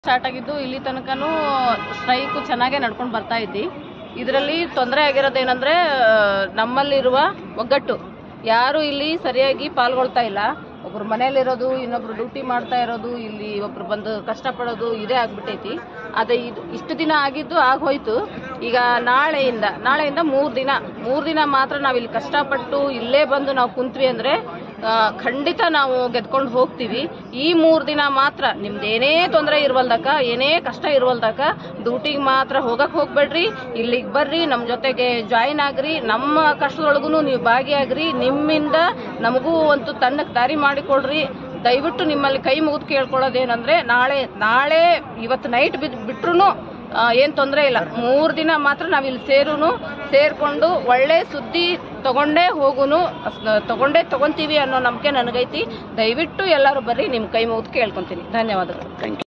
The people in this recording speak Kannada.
ಸ್ಟಾರ್ಟ್ ಆಗಿದ್ದು ಇಲ್ಲಿ ತನಕನೂ ಸ್ಟ್ರೈಕ್ ಚೆನ್ನಾಗೇ ನಡ್ಕೊಂಡು ಬರ್ತಾ ಇದ್ದಿ ಇದರಲ್ಲಿ ತೊಂದರೆ ಆಗಿರೋದೇನೆಂದ್ರೆ ಆ, ನಮ್ಮಲ್ಲಿರುವ ಒಗ್ಗಟ್ಟು ಯಾರು ಇಲ್ಲಿ ಸರಿಯಾಗಿ ಪಾಲ್ಗೊಳ್ತಾ ಇಲ್ಲ ಒಬ್ರು ಮನೇಲಿರೋದು ಇನ್ನೊಬ್ರು ಡ್ಯೂಟಿ ಮಾಡ್ತಾ ಇರೋದು ಇಲ್ಲಿ ಒಬ್ರು ಬಂದು ಕಷ್ಟಪಡೋದು ಇದೇ ಆಗ್ಬಿಟ್ಟೈತಿ ಅದೇ ಇದು ಇಷ್ಟು ದಿನ ಆಗಿದ್ದು ಆಗೋಯ್ತು ಈಗ ನಾಳೆಯಿಂದ ನಾಳೆಯಿಂದ ಮೂರು ದಿನ ಮೂರು ದಿನ ಮಾತ್ರ ನಾವು ಇಲ್ಲಿ ಕಷ್ಟಪಟ್ಟು ಇಲ್ಲೇ ಬಂದು ನಾವು ಕುಂತ್ವಿ ಅಂದ್ರೆ ಆ, ಖಂಡಿತ ನಾವು ಗೆದ್ಕೊಂಡು ಹೋಗ್ತೀವಿ ಈ ಮೂರು ದಿನ ಮಾತ್ರ ನಿಮ್ದು ಏನೇ ತೊಂದರೆ ಇರುವಲ್ದಕ್ಕ ಏನೇ ಕಷ್ಟ ಇರುವಲ್ದಕ್ಕ ಡ್ಯೂಟಿಗೆ ಮಾತ್ರ ಹೋಗಕ್ ಹೋಗ್ಬೇಡ್ರಿ ಇಲ್ಲಿಗೆ ಬರ್ರಿ ನಮ್ಮ ಜೊತೆಗೆ ಜಾಯಿನ್ ಆಗ್ರಿ ನಮ್ಮ ಕಷ್ಟದೊಳಗೂ ನೀವು ಭಾಗಿಯಾಗ್ರಿ ನಿಮ್ಮಿಂದ ನಮಗೂ ಒಂದು ತಣ್ಣಕ್ಕೆ ದಾರಿ ಮಾಡಿಕೊಡ್ರಿ ದಯವಿಟ್ಟು ನಿಮ್ಮಲ್ಲಿ ಕೈ ಮುಗಿದು ಕೇಳ್ಕೊಳ್ಳೋದೇನಂದ್ರೆ ನಾಳೆ ನಾಳೆ ಇವತ್ತು ನೈಟ್ ಬಿದ್ ಬಿಟ್ರು ಏನು ತೊಂದರೆ ಇಲ್ಲ ಮೂರು ದಿನ ಮಾತ್ರ ನಾವಿಲ್ಲಿ ಸೇರುನು ಸೇರ್ಕೊಂಡು ಒಳ್ಳೆ ಸುದ್ದಿ ತಗೊಂಡೇ ಹೋಗುನು ಅಸ್- ತಗೊಂಡೇ ತಗೊಂತೀವಿ ಅನ್ನೋ ನಂಬಿಕೆ ನನಗೈತಿ ದಯವಿಟ್ಟು ಎಲ್ಲರೂ ಬರ್ರಿ ನಿಮ್ಮ ಕೈ ಮುಗಿದು ಕೇಳ್ಕೊಂತೀನಿ ಧನ್ಯವಾದಗಳು